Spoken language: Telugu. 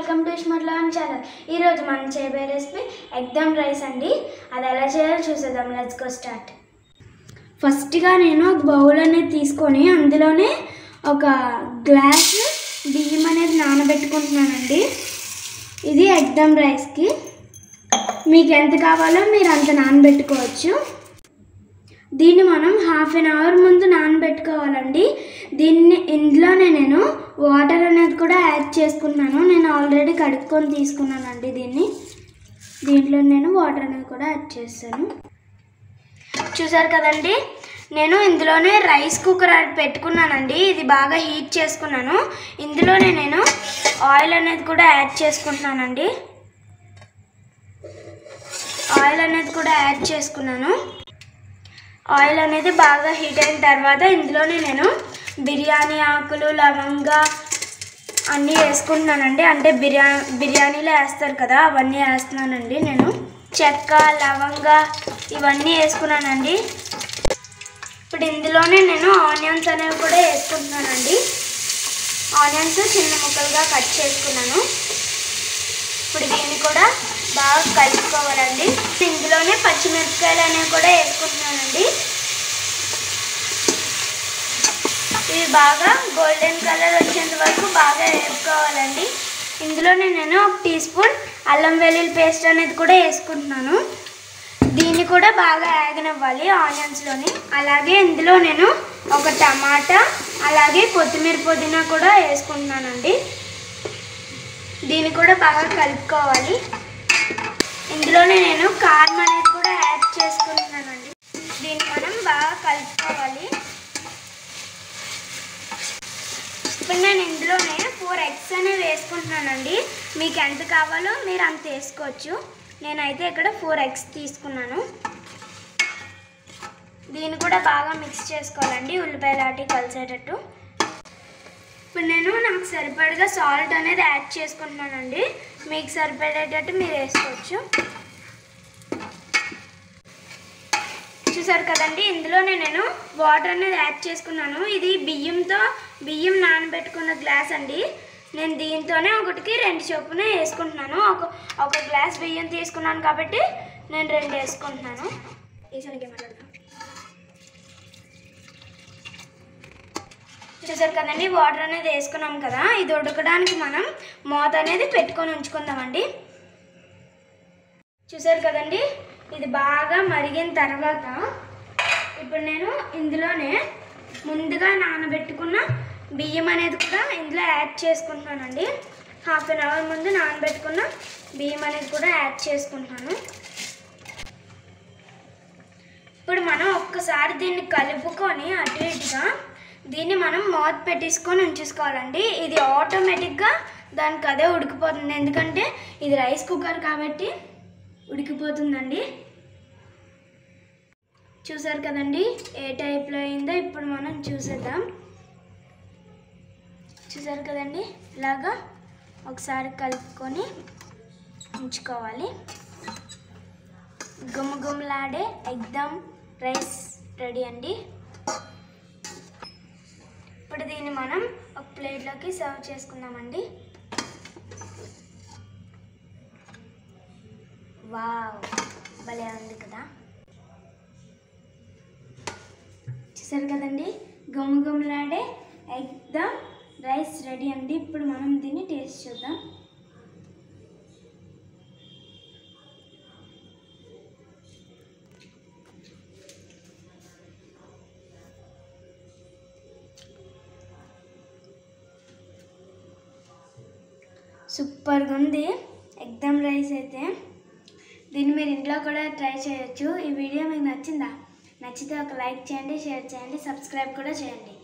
వెల్కమ్ టు స్మర్లాన్ ఛానల్ ఈరోజు మనం చేయబోయే రెసిపీ ఎగ్దమ్ రైస్ అండి అది ఎలా చేయాలో చూసేద్దాం లెట్స్ గో స్టార్ట్ ఫస్ట్గా నేను ఒక బౌల్ అనేది తీసుకొని అందులోనే ఒక గ్లాస్ బియ్యం అనేది నానబెట్టుకుంటున్నానండి ఇది ఎగ్దమ్ రైస్కి మీకు ఎంత కావాలో మీరు అంత నానబెట్టుకోవచ్చు దీన్ని మనం హాఫ్ అన్ అవర్ ముందు నానబెట్టుకోవాలండి దీన్ని ఇందులోనే నేను వాటర్ అనేది కూడా యాడ్ చేసుకున్నాను నేను ఆల్రెడీ కడుక్కొని తీసుకున్నానండి దీన్ని దీంట్లో నేను వాటర్ అనేది కూడా యాడ్ చేస్తాను చూసారు కదండి నేను ఇందులోనే రైస్ కుక్కర్ అది పెట్టుకున్నానండి ఇది బాగా హీట్ చేసుకున్నాను ఇందులోనే నేను ఆయిల్ అనేది కూడా యాడ్ చేసుకుంటున్నానండి ఆయిల్ అనేది కూడా యాడ్ చేసుకున్నాను ఆయిల్ అనేది బాగా హీట్ అయిన తర్వాత ఇందులోనే నేను బిర్యానీ ఆకులు లవంగా అన్నీ వేసుకుంటున్నానండి అంటే బిర్యా బిర్యానీలో వేస్తారు కదా అవన్నీ వేస్తున్నానండి నేను చెక్క లవంగా ఇవన్నీ వేసుకున్నానండి ఇప్పుడు ఇందులోనే నేను ఆనియన్స్ అనేవి కూడా వేసుకుంటున్నానండి ఆనియన్స్ చిన్న ముక్కలుగా కట్ చేసుకున్నాను ఇప్పుడు దీన్ని కూడా బాగా కలుపుకోవాలండి ఇందులోనే పచ్చిమిరపకాయలు అనేవి కూడా వేసుకుంటున్నానండి ఇవి బాగా గోల్డెన్ కలర్ వచ్చేంత వరకు బాగా వేపుకోవాలండి ఇందులోనే నేను ఒక టీ స్పూన్ అల్లం వెల్లుల్లి పేస్ట్ అనేది కూడా వేసుకుంటున్నాను దీన్ని కూడా బాగా యాగనివ్వాలి ఆనియన్స్లోని అలాగే ఇందులో నేను ఒక టమాటా అలాగే కొత్తిమీర పుదీనా కూడా వేసుకుంటున్నానండి దీన్ని కూడా బాగా కలుపుకోవాలి ఇందులోనే నేను కారం అనేది కూడా యాడ్ చేసుకుంటున్నానండి దీన్ని మనం బాగా కలుపుకోవాలి ఇప్పుడు నేను ఇందులోనే ఫోర్ ఎగ్స్ అనేవి వేసుకుంటున్నానండి మీకు ఎంత కావాలో మీరు అంత వేసుకోవచ్చు నేనైతే ఇక్కడ ఫోర్ ఎగ్స్ తీసుకున్నాను దీన్ని కూడా బాగా మిక్స్ చేసుకోవాలండి ఉల్లిపాయలాంటి కలిసేటట్టు ఇప్పుడు నేను నాకు సరిపడగా సాల్ట్ అనేది యాడ్ చేసుకుంటున్నానండి మీకు సరిపడేటట్టు మీరు వేసుకోవచ్చు చూసారు కదండి ఇందులోనే నేను వాటర్ అనేది యాడ్ చేసుకున్నాను ఇది బియ్యంతో బియ్యం నానబెట్టుకున్న గ్లాస్ అండి నేను దీంతోనే ఒకటికి రెండు చొప్పున వేసుకుంటున్నాను ఒక ఒక గ్లాస్ బియ్యం తీసుకున్నాను కాబట్టి నేను రెండు వేసుకుంటున్నాను ఈసారికి మాట్లాడదాం చూసారు కదండి వాటర్ అనేది వేసుకున్నాం కదా ఇది ఉడకడానికి మనం మూత అనేది పెట్టుకొని ఉంచుకుందామండి చూసారు కదండి ఇది బాగా మరిగిన తర్వాత ఇప్పుడు నేను ఇందులోనే ముందుగా నానబెట్టుకున్న బియ్యం అనేది కూడా ఇందులో యాడ్ చేసుకుంటున్నానండి హాఫ్ అన్ అవర్ ముందు నానబెట్టుకున్న బియ్యం అనేది కూడా యాడ్ చేసుకుంటున్నాను ఇప్పుడు మనం ఒక్కసారి దీన్ని కలుపుకొని అటు ఇటుగా దీన్ని మనం మూత పెట్టేసుకొని ఉంచేసుకోవాలండి ఇది ఆటోమేటిక్గా దానికి అదే ఉడికిపోతుంది ఎందుకంటే ఇది రైస్ కుక్కర్ కాబట్టి ఉడికిపోతుందండి చూసారు కదండి ఏ టైప్లో అయిందో ఇప్పుడు మనం చూసేద్దాం చూసారు కదండి ఇలాగా ఒకసారి కలుపుకొని ఉంచుకోవాలి గుమ్మ గుమ్మలాడే ఎగ్దమ్ రైస్ రెడీ అండి ఇప్పుడు దీన్ని మనం ఒక ప్లేట్లోకి సర్వ్ చేసుకుందామండి వావ్ భలే ఉంది కదా చూసారు కదండి గుమ్మ గుమ్మలాడే ఎగ్దమ్ రైస్ రెడీ అండి ఇప్పుడు మనం దీన్ని టేస్ట్ చూద్దాం సూపర్గా ఉంది ఎగ్దమ్ రైస్ అయితే దీన్ని మీరు ఇంట్లో కూడా ట్రై చేయొచ్చు ఈ వీడియో మీకు నచ్చిందా నచ్చితే ఒక లైక్ చేయండి షేర్ చేయండి సబ్స్క్రైబ్ కూడా చేయండి